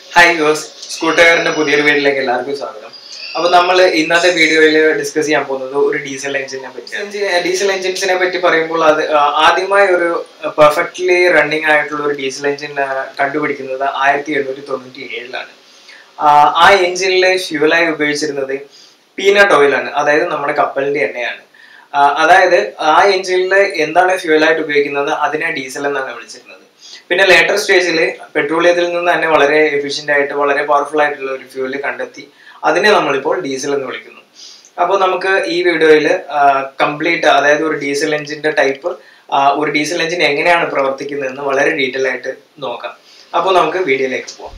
hi യോസ് സ്കൂട്ടറിന്റെ പുതിയൊരു വീഡിയോയിലേക്ക് എല്ലാവർക്കും സ്വാഗതം അപ്പൊ നമ്മൾ ഇന്നത്തെ വീഡിയോയിൽ ഡിസ്കസ് ചെയ്യാൻ പോകുന്നത് ഒരു ഡീസൽ എഞ്ചിനെ പറ്റി ഡീസൽ എഞ്ചിൻസിനെ പറ്റി പറയുമ്പോൾ അത് ആ, ആദ്യമായി ഒരു പെർഫെക്റ്റ്ലി റണ്ണിങ് ആയിട്ടുള്ള ഒരു ഡീസൽ എഞ്ചിൻ കണ്ടുപിടിക്കുന്നത് ആയിരത്തി എണ്ണൂറ്റി തൊണ്ണൂറ്റി ഏഴിലാണ് ആ എഞ്ചിനിൽ ഫ്യൂലായി ഉപയോഗിച്ചിരുന്നത് പീനട്ട് ഓയിലാണ് അതായത് നമ്മുടെ കപ്പലിന്റെ എണ്ണയാണ് ആ, അതായത് ആ എഞ്ചിനിൽ എന്താണ് ഫ്യൂലായിട്ട് ഉപയോഗിക്കുന്നത് അതിനെ ഡീസൽ എന്നാണ് വിളിച്ചിരുന്നത് പിന്നെ ലേറ്റർ സ്റ്റേജിൽ പെട്രോളിയത്തിൽ നിന്ന് തന്നെ വളരെ എഫിഷ്യന്റ് ആയിട്ട് വളരെ പവർഫുൾ ആയിട്ടുള്ള ഒരു ഫ്യൂല് കണ്ടെത്തി അതിനെ നമ്മളിപ്പോൾ ഡീസൽ എന്ന് വിളിക്കുന്നു അപ്പോൾ നമുക്ക് ഈ വീഡിയോയിൽ കംപ്ലീറ്റ് അതായത് ഒരു ഡീസൽ എഞ്ചിന്റെ ടൈപ്പ് ഒരു ഡീസൽ എഞ്ചിൻ എങ്ങനെയാണ് പ്രവർത്തിക്കുന്നതെന്ന് വളരെ ഡീറ്റെയിൽ ആയിട്ട് നോക്കാം അപ്പോൾ നമുക്ക് വീഡിയോയിലേക്ക് പോവാം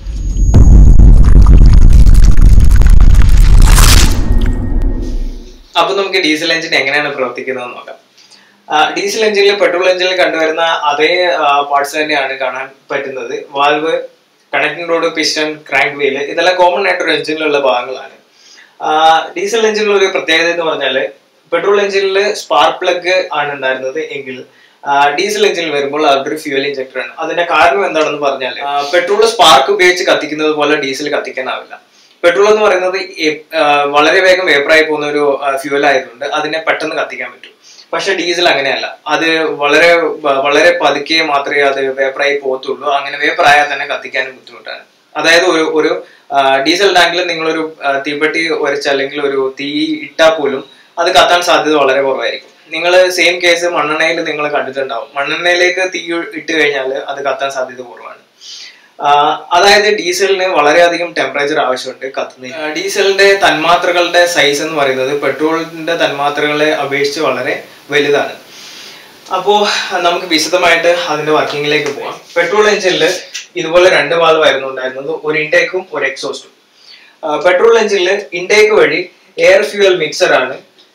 അപ്പൊ നമുക്ക് ഡീസൽ എഞ്ചിൻ എങ്ങനെയാണ് പ്രവർത്തിക്കുന്നത് നോക്കാം ആ, ഡീസൽ എഞ്ചിനിൽ പെട്രോൾ എഞ്ചിനിൽ കണ്ടുവരുന്ന അതേ പാർട്സ് തന്നെയാണ് കാണാൻ പറ്റുന്നത് valve connecting rod piston crank wheel ഇതെല്ലാം കോമൺ ആയിട്ട് ഒരു എഞ്ചിനിലുള്ള ഭാഗങ്ങളാണ് ആ, ഡീസൽ എഞ്ചിനിൽ ഒരു പ്രത്യേകത എന്ന് പറഞ്ഞാല് പെട്രോൾ എഞ്ചിനിൽ സ്പാർക്ക് പ്ലഗ് ആണ് ഉണ്ടായിരുന്നത് എങ്കിൽ ആ, ഡീസൽ എഞ്ചിനിൽ വരുമ്പോൾ അതൊരു ഫ്യൂൽ ഇഞ്ചക്ടർ ആണ് അതിന്റെ കാരണം എന്താണെന്ന് പറഞ്ഞാൽ പെട്രോൾ സ്പാർക്ക് ഉപയോഗിച്ച് കത്തിക്കുന്നത് പോലെ ഡീസൽ കത്തിക്കാനാവില്ല പെട്രോൾ എന്ന് പറയുന്നത് എ- ആ, വളരെ വേഗം വേപ്പറായി പോകുന്ന ഒരു ഫ്യൂൽ ആയതുകൊണ്ട് അതിനെ പെട്ടെന്ന് കത്തിക്കാൻ പറ്റും പക്ഷെ ഡീസൽ അങ്ങനെയല്ല അത് വളരെ വ- വളരെ പതുക്കെ മാത്രമേ അത് വേപ്പറായി പോകത്തുള്ളൂ അങ്ങനെ വേപ്പറായാൽ തന്നെ കത്തിക്കാനും ബുദ്ധിമുട്ടാണ് അതായത് ഒരു ഒരു ആ, ഡീസൽ ടാങ്കിൽ നിങ്ങളൊരു ആ, തീപ്പെട്ടി ഉരച്ച് അല്ലെങ്കിൽ ഒരു തീ ഇട്ടാൽ പോലും അത് കത്താൻ സാധ്യത വളരെ കുറവായിരിക്കും നിങ്ങൾ സെയിം കേസ് മണ്ണെണ്ണയിൽ നിങ്ങൾ കണ്ടിട്ടുണ്ടാവും മണ്ണെണ്ണയിലേക്ക് തീ ഇട്ട് കഴിഞ്ഞാൽ അത് കത്താൻ സാധ്യത കുറവാണ് ആഹ് അതായത് ഡീസലിന് വളരെയധികം ടെമ്പറേച്ചർ ആവശ്യമുണ്ട് കത്തുന്നതിന് ആഹ് ഡീസലിന്റെ തന്മാത്രകളുടെ സൈസ് എന്ന് പറയുന്നത് പെട്രോളിന്റെ തന്മാത്രകളെ അപേക്ഷിച്ച് വളരെ വലുതാണ് അപ്പോ നമുക്ക് വിശദമായിട്ട് അതിന്റെ വർക്കിങ്ങിലേക്ക് പോവാം പെട്രോൾ എഞ്ചിനിൽ ഇതുപോലെ രണ്ട് വാൽവ് ആയിരുന്നു ഉണ്ടായിരുന്നത് ഒരു ഇൻടേക്കും ഒരു എക്സോസ്റ്റും പെട്രോൾ എഞ്ചിനിൽ ഇൻടേക്ക് വഴി എയർ ഫ്യൂവൽ മിക്സർ ആണ്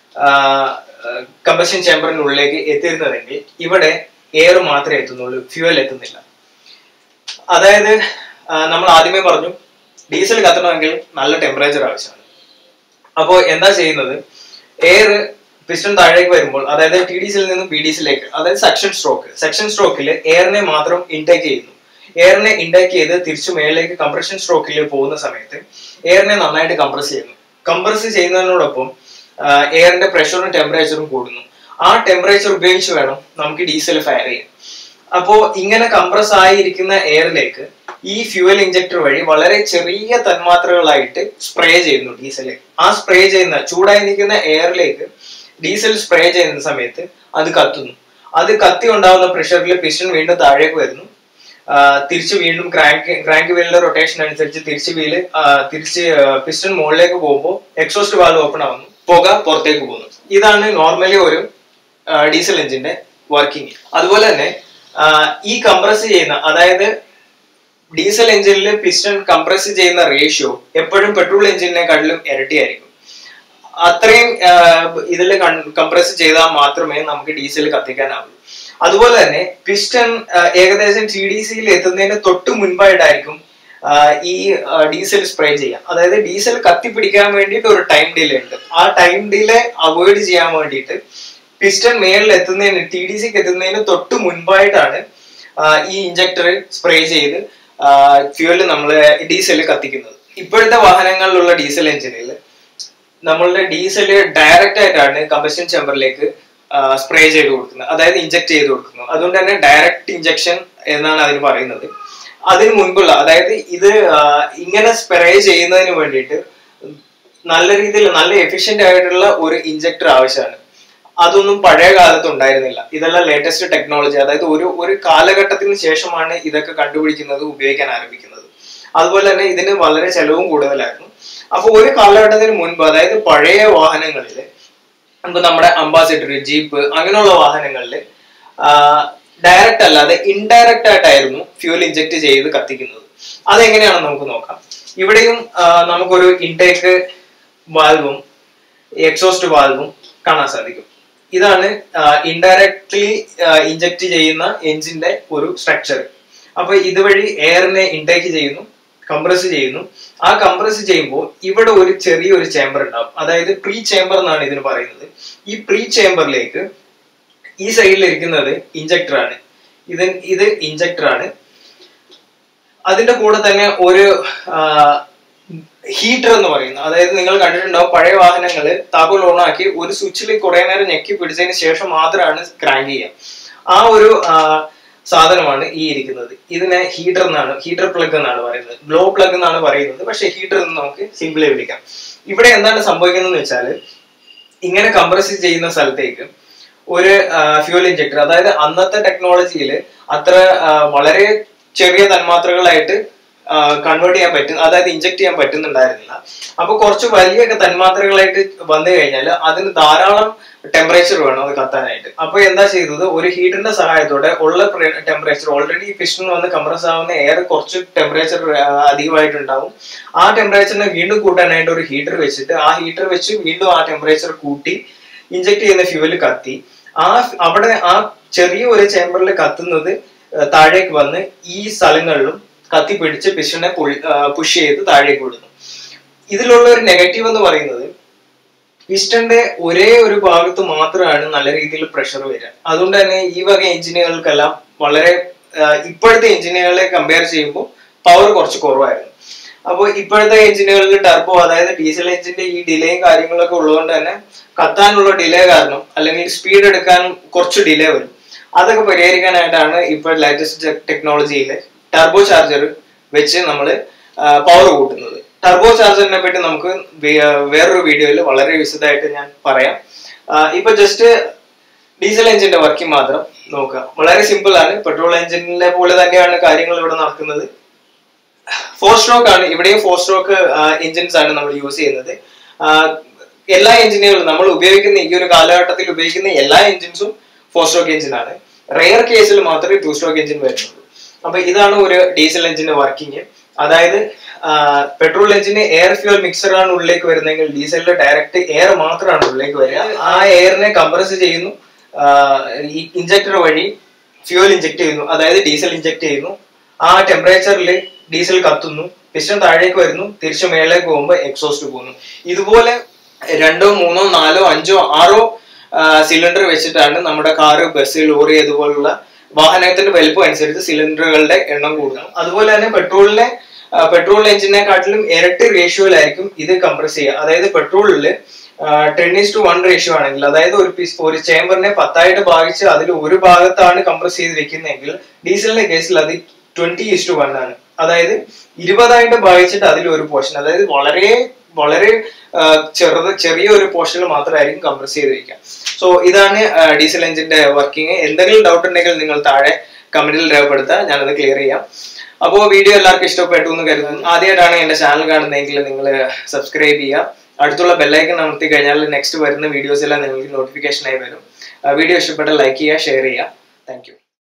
കമ്പഷൻ ചേമ്പറിനുള്ളിലേക്ക് എത്തിയിരുന്നതെങ്കിൽ ഇവിടെ എയർ മാത്രമേ എത്തുന്നുള്ളൂ ഫ്യൂവൽ എത്തുന്നില്ല അതായത് ആ, നമ്മൾ ആദ്യമേ പറഞ്ഞു ഡീസൽ കത്തണമെങ്കിൽ നല്ല ടെമ്പറേച്ചർ ആവശ്യമാണ് അപ്പോൾ എന്താ ചെയ്യുന്നത് എയർ പിസ്റ്റൺ താഴേക്ക് വരുമ്പോൾ അതായത് ടി ഡി സിയിൽ നിന്ന് ബി ഡി സിയിലേക്ക് അതായത് സെക്ഷൻ സ്ട്രോക്ക് സെക്ഷൻ സ്ട്രോക്കിൽ എയറിനെ മാത്രം ഇൻടേക്ക് ചെയ്യുന്നു എയറിനെ ഇൻടേക്ക് ചെയ്ത് തിരിച്ചു മേളിലേക്ക് കംപ്രഷൻ സ്ട്രോക്കിൽ പോകുന്ന സമയത്ത് എയറിനെ നന്നായിട്ട് കംപ്രസ് ചെയ്യുന്നു കംപ്രസ് ചെയ്യുന്നതിനോടൊപ്പം എയറിന്റെ പ്രഷറും ടെമ്പറേച്ചറും കൂടുന്നു ആ ടെമ്പറേച്ചർ ഉപയോഗിച്ച് വേണം നമുക്ക് ഡീസൽ ഫയർ ചെയ്യാൻ അപ്പോ ഇങ്ങനെ കംപ്രസ് ആയിരിക്കുന്ന എയറിലേക്ക് ഈ ഫ്യൂവൽ ഇഞ്ചക്ടർ വഴി വളരെ ചെറിയ തന്മാത്രകളായിട്ട് സ്പ്രേ ചെയ്യുന്നു ഡീസൽ ആ സ്പ്രേ ചെയ്യുന്ന ചൂടായി നിൽക്കുന്ന എയറിലേക്ക് ഡീസൽ സ്പ്രേ ചെയ്യുന്ന സമയത്ത് അത് കത്തുന്നു അത് കത്തി ഉണ്ടാവുന്ന പ്രഷറിൽ പിസ്റ്റൺ വീണ്ടും താഴേക്ക് വരുന്നു ആ, തിരിച്ച് വീണ്ടും ക്രാങ്ക് ക്രാങ്ക് വീലിന്റെ റൊട്ടേഷൻ അനുസരിച്ച് തിരിച്ച് വീല് ആ, തിരിച്ച് പിസ്റ്റൺ മുകളിലേക്ക് പോകുമ്പോൾ എക്സോസ്റ്റ് വാൽവ് ഓപ്പൺ ആവുന്നു പുക പുറത്തേക്ക് പോകുന്നു ഇതാണ് നോർമലി ഒരു ഡീസൽ എഞ്ചിന്റെ വർക്കിംഗ് അതുപോലെ തന്നെ ആ, ഈ കംപ്രസ് ചെയ്യുന്ന അതായത് ഡീസൽ എഞ്ചിനിൽ പിസ്റ്റൺ കംപ്രസ് ചെയ്യുന്ന റേഷ്യോ എപ്പോഴും പെട്രോൾ എഞ്ചിനെക്കാട്ടിലും ഇരട്ടിയായിരിക്കും അത്രയും ഇതിൽ കംപ്രസ് ചെയ്താൽ മാത്രമേ നമുക്ക് ഡീസൽ കത്തിക്കാനാവൂ അതുപോലെ തന്നെ പിസ്റ്റൺ ഏകദേശം ടി ഡി സിയിൽ എത്തുന്നതിന് തൊട്ട് മുൻപായിട്ടായിരിക്കും ആ, ഈ ഡീസൽ സ്പ്രേ ചെയ്യാം അതായത് ഡീസൽ കത്തിപ്പിടിക്കാൻ വേണ്ടിയിട്ട് ഒരു ടൈം ഡിലേ ഉണ്ട് ആ ടൈം ഡിലേ അവോയ്ഡ് ചെയ്യാൻ വേണ്ടിയിട്ട് പിസ്റ്റൺ മേളിൽ എത്തുന്നതിന് ടി ഡി സിക്ക് എത്തുന്നതിന് തൊട്ട് മുൻപായിട്ടാണ് ആ, ഈ ഇഞ്ചക്ടർ സ്പ്രേ ചെയ്ത് ഫ്യൂവൽ നമ്മൾ ഡീസൽ കത്തിക്കുന്നത് ഇപ്പോഴത്തെ വാഹനങ്ങളിലുള്ള ഡീസൽ എഞ്ചിനിൽ നമ്മളുടെ ഡീസൽ ഡയറക്റ്റ് ആയിട്ടാണ് കമ്പഷൻ ചേമ്പറിലേക്ക് സ്പ്രേ ചെയ്ത് കൊടുക്കുന്നത് അതായത് ഇഞ്ചക്ട് ചെയ്ത് കൊടുക്കുന്നത് അതുകൊണ്ട് തന്നെ ഡയറക്റ്റ് ഇഞ്ചക്ഷൻ എന്നാണ് അതിന് പറയുന്നത് അതിന് മുൻപുള്ള അതായത് ഇത് ആ, ഇങ്ങനെ സ്പ്രേ ചെയ്യുന്നതിന് വേണ്ടിയിട്ട് നല്ല രീതിയിൽ നല്ല എഫിഷ്യന്റ് ആയിട്ടുള്ള ഒരു ഇഞ്ചക്ടർ ആവശ്യമാണ് അതൊന്നും പഴയ കാലത്ത് ഉണ്ടായിരുന്നില്ല ഇതെല്ലാം ലേറ്റസ്റ്റ് ടെക്നോളജി അതായത് ഒരു ഒരു കാലഘട്ടത്തിന് ശേഷമാണ് ഇതൊക്കെ കണ്ടുപിടിക്കുന്നത് ഉപയോഗിക്കാൻ ആരംഭിക്കുന്നത് അതുപോലെ തന്നെ ഇതിന് വളരെ ചെലവും കൂടുതലായിരുന്നു അപ്പൊ ഒരു കാലഘട്ടത്തിന് മുൻപ് അതായത് പഴയ വാഹനങ്ങളിൽ ഇപ്പൊ നമ്മുടെ അംബാസിഡർ ജീപ്പ് അങ്ങനെയുള്ള വാഹനങ്ങളിൽ ഡയറക്റ്റ് അല്ലാതെ ഇൻഡയറക്റ്റ് ആയിട്ടായിരുന്നു ഫ്യൂൽ ഇഞ്ചക്ട് ചെയ്ത് കത്തിക്കുന്നത് അതെങ്ങനെയാണെന്ന് നമുക്ക് നോക്കാം ഇവിടെയും ആ, നമുക്കൊരു ഇൻടേക്ക് വാൽവും എക്സോസ്റ്റ് വാൽവും കാണാൻ സാധിക്കും ഇതാണ് ഇൻഡയറക്ട്ലി ഇഞ്ചക്ട് ചെയ്യുന്ന എഞ്ചിന്റെ ഒരു സ്ട്രക്ചർ അപ്പൊ ഇതുവഴി എയറിനെ ഇൻടേക്ക് ചെയ്യുന്നു കംപ്രസ് ചെയ്യുന്നു ആ കംപ്രസ് ചെയ്യുമ്പോൾ ഇവിടെ ഒരു ചെറിയൊരു ചേംബർ ഉണ്ടാവും അതായത് പ്രീ ചേംബർ എന്നാണ് ഇതിന് പറയുന്നത് ഈ പ്രീ ചേംബറിലേക്ക് ഈ സൈഡിൽ ഇരിക്കുന്നത് ഇഞ്ചക്ടർ ആണ് ഇത് ഇത് ഇഞ്ചക്ടർ ആണ് അതിന്റെ കൂടെ തന്നെ ഒരു ഹീറ്റർ എന്ന് പറയുന്നത് അതായത് നിങ്ങൾ കണ്ടിട്ടുണ്ടാവും പഴയ വാഹനങ്ങൾ താക്കോൽ ഓണാക്കി ഒരു സ്വിച്ചിൽ കുറെ നേരം ഞെക്കി പിടിച്ചതിന് ശേഷം മാത്രമാണ് ക്രാങ്ക് ചെയ്യുക ആ ഒരു ആ, സാധനമാണ് ഈ ഇരിക്കുന്നത് ഇതിനെ ഹീറ്റർ എന്നാണ് ഹീറ്റർ പ്ലഗ് എന്നാണ് പറയുന്നത് ബ്ലോ പ്ലഗ് എന്നാണ് പറയുന്നത് പക്ഷെ ഹീറ്റർ എന്ന് നമുക്ക് സിമ്പിളി വിളിക്കാം ഇവിടെ എന്താണ് സംഭവിക്കുന്നത് വെച്ചാൽ ഇങ്ങനെ കംപ്രസ് ചെയ്യുന്ന സ്ഥലത്തേക്ക് ഒരു ഫ്യൂൽ ഇഞ്ചക്ടർ അതായത് അന്നത്തെ ടെക്നോളജിയിൽ അത്ര ആ, വളരെ ചെറിയ തന്മാത്രകളായിട്ട് കൺവേർട്ട് ചെയ്യാൻ പറ്റും അതായത് ഇഞ്ചക്ട് ചെയ്യാൻ പറ്റുന്നുണ്ടായിരുന്നില്ല അപ്പൊ കുറച്ച് വലിയ തന്മാത്രകളായിട്ട് വന്നു കഴിഞ്ഞാൽ അതിന് ധാരാളം ടെമ്പറേച്ചർ വേണം അത് കത്താനായിട്ട് അപ്പൊ എന്താ ചെയ്തത് ഒരു ഹീറ്ററിന്റെ സഹായത്തോടെ ഉള്ള ടെമ്പറേച്ചർ ഓൾറെഡി പിസ്റ്റൺ വന്ന് കംപ്രസ് ആവുന്ന എയർ കുറച്ച് ടെമ്പറേച്ചർ അധികമായിട്ടുണ്ടാവും ആ ടെമ്പറേച്ചറിനെ വീണ്ടും കൂട്ടാനായിട്ട് ഒരു ഹീറ്റർ വെച്ചിട്ട് ആ ഹീറ്റർ വെച്ച് വീണ്ടും ആ ടെമ്പറേച്ചർ കൂട്ടി ഇഞ്ചക്ട് ചെയ്യുന്ന ഫ്യൂവൽ കത്തി ആ അവിടെ ആ ചെറിയ ഒരു ചേമ്പറിൽ കത്തുന്നത് ഏഹ് താഴേക്ക് വന്ന് ഈ സ്ഥലങ്ങളിലും കത്തി പിടിച്ച് പിസ്റ്റനെ പുഷ് ചെയ്ത് താഴേക്ക് വിടുന്നു ഇതിലുള്ള ഒരു നെഗറ്റീവ് എന്ന് പറയുന്നത് പിസ്റ്റന്റെ ഒരേ ഒരു ഭാഗത്ത് മാത്രമാണ് നല്ല രീതിയിൽ പ്രഷർ വരിക അതുകൊണ്ട് തന്നെ ഈ വക എഞ്ചിനുകൾക്കെല്ലാം വളരെ ആഹ് ഇപ്പോഴത്തെ എഞ്ചിനുകളെ കമ്പയർ ചെയ്യുമ്പോൾ പവർ കുറച്ച് കുറവായിരുന്നു അപ്പോൾ ഇപ്പോഴത്തെ എഞ്ചിനുകളിൽ ടർബോ അതായത് ഡീസൽ എഞ്ചിന്റെ ഈ ഡിലേയും കാര്യങ്ങളൊക്കെ ഉള്ളതുകൊണ്ട് തന്നെ കത്താനുള്ള ഡിലേ കാരണം അല്ലെങ്കിൽ സ്പീഡ് എടുക്കാൻ കുറച്ച് ഡിലേ വരും അതൊക്കെ പരിഹരിക്കാനായിട്ടാണ് ഇപ്പോൾ ലേറ്റസ്റ്റ് ടെക്നോളജിയിൽ ടർബോ ചാർജർ വെച്ച് നമ്മൾ പവർ കൂട്ടുന്നത് ടർബോ ചാർജറിനെ പറ്റി നമുക്ക് വേ- വേറൊരു വീഡിയോയിൽ വളരെ വിശദമായിട്ട് ഞാൻ പറയാം ആ, ഇപ്പൊ ജസ്റ്റ് ഡീസൽ എഞ്ചിന്റെ വർക്കിംഗ് മാത്രം നോക്കുക വളരെ സിമ്പിൾ ആണ് പെട്രോൾ എഞ്ചിനിലെ പോലെ തന്നെയാണ് കാര്യങ്ങൾ ഇവിടെ നടക്കുന്നത് ഫോർ സ്ട്രോക്ക് ആണ് ഇവിടെയും ഫോർ സ്ട്രോക്ക് എഞ്ചിൻസ് ആണ് നമ്മൾ യൂസ് ചെയ്യുന്നത് ആ, എല്ലാ എഞ്ചിനുകളും നമ്മൾ ഉപയോഗിക്കുന്ന ഈ ഒരു കാലഘട്ടത്തിൽ ഉപയോഗിക്കുന്ന എല്ലാ എഞ്ചിൻസും ഫോർ സ്ട്രോക്ക് എഞ്ചിൻ ആണ് റെയർ കേസിൽ മാത്രമേ ടു സ്ട്രോക്ക് എഞ്ചിൻ വരുന്നുള്ളൂ അപ്പൊ ഇതാണ് ഒരു ഡീസൽ എഞ്ചിന്റെ വർക്കിംഗ് അതായത് പെട്രോൾ എഞ്ചിന് എയർ ഫ്യൂൽ മിക്സർ ആണ് ഉള്ളിലേക്ക് വരുന്നതെങ്കിൽ ഡീസലിൽ ഡയറക്റ്റ് എയർ മാത്രമാണ് ഉള്ളിലേക്ക് വരിക ആ എയറിനെ കംപ്രസ് ചെയ്യുന്നു ആ, ഈ ഇഞ്ചക്ടർ വഴി ഫ്യൂൽ ഇഞ്ചക്ട് ചെയ്യുന്നു അതായത് ഡീസൽ ഇഞ്ചക്ട് ചെയ്യുന്നു ആ ടെമ്പറേച്ചറിൽ ഡീസൽ കത്തുന്നു പിസ്റ്റൺ താഴേക്ക് വരുന്നു തിരിച്ച് മേലേക്ക് പോകുമ്പോൾ എക്സോസ്റ്റ് പോകുന്നു ഇതുപോലെ രണ്ടോ മൂന്നോ നാലോ അഞ്ചോ ആറോ സിലിണ്ടർ വെച്ചിട്ടാണ് നമ്മുടെ കാറ് ബസ് ലോറി അതുപോലുള്ള വാഹനത്തിന്റെ വലിപ്പം അനുസരിച്ച് സിലിണ്ടറുകളുടെ എണ്ണം കൂടുന്നത് അതുപോലെ തന്നെ പെട്രോളിനെ പെട്രോൾ എഞ്ചിനെക്കാട്ടിലും ഇരട്ടി റേഷ്യോയിലായിരിക്കും ഇത് കംപ്രസ് ചെയ്യുക അതായത് പെട്രോളിൽ ten is to one ratio ആണെങ്കിൽ അതായത് ഒരു പീസ് ഒരു ചേമ്പറിനെ പത്തായിട്ട് ഭാഗിച്ച് അതിൽ ഒരു ഭാഗത്താണ് കംപ്രസ് ചെയ്ത് വെക്കുന്നതെങ്കിൽ ഡീസലിന്റെ കേസിൽ അത് ട്വന്റി ഈസ് ടു വൺ ആണ് അതായത് ഇരുപതായിട്ട് ഭാഗിച്ചിട്ട് അതിൽ ഒരു പോർഷൻ അതായത് വളരെ വളരെ ആ, ചെറുത് ചെറിയ ഒരു പോർഷനിൽ മാത്രമായിരിക്കും കംപ്രസ് ചെയ്ത് വെക്കുക സോ ഇതാണ് ഡീസൽ എഞ്ചിന്റെ വർക്കിംഗ് എന്തെങ്കിലും ഡൗട്ട് ഉണ്ടെങ്കിൽ നിങ്ങൾ താഴെ കമന്റിൽ രേഖപ്പെടുത്തുക ഞാനത് ക്ലിയർ ചെയ്യാം അപ്പോൾ വീഡിയോ എല്ലാവർക്കും ഇഷ്ടപ്പെട്ടു എന്ന് കരുതുന്നു ആദ്യമായിട്ടാണ് എന്റെ ചാനൽ കാണുന്നതെങ്കിൽ നിങ്ങൾ സബ്സ്ക്രൈബ് ചെയ്യുക അടുത്തുള്ള ബെല്ലൈക്കൺ അമർത്തി കഴിഞ്ഞാൽ നെക്സ്റ്റ് വരുന്ന വീഡിയോസ് എല്ലാം നിങ്ങൾക്ക് നോട്ടിഫിക്കേഷൻ ആയി വരും വീഡിയോ ഇഷ്ടപ്പെട്ടാൽ ലൈക്ക് ചെയ്യുക ഷെയർ ചെയ്യുക താങ്ക്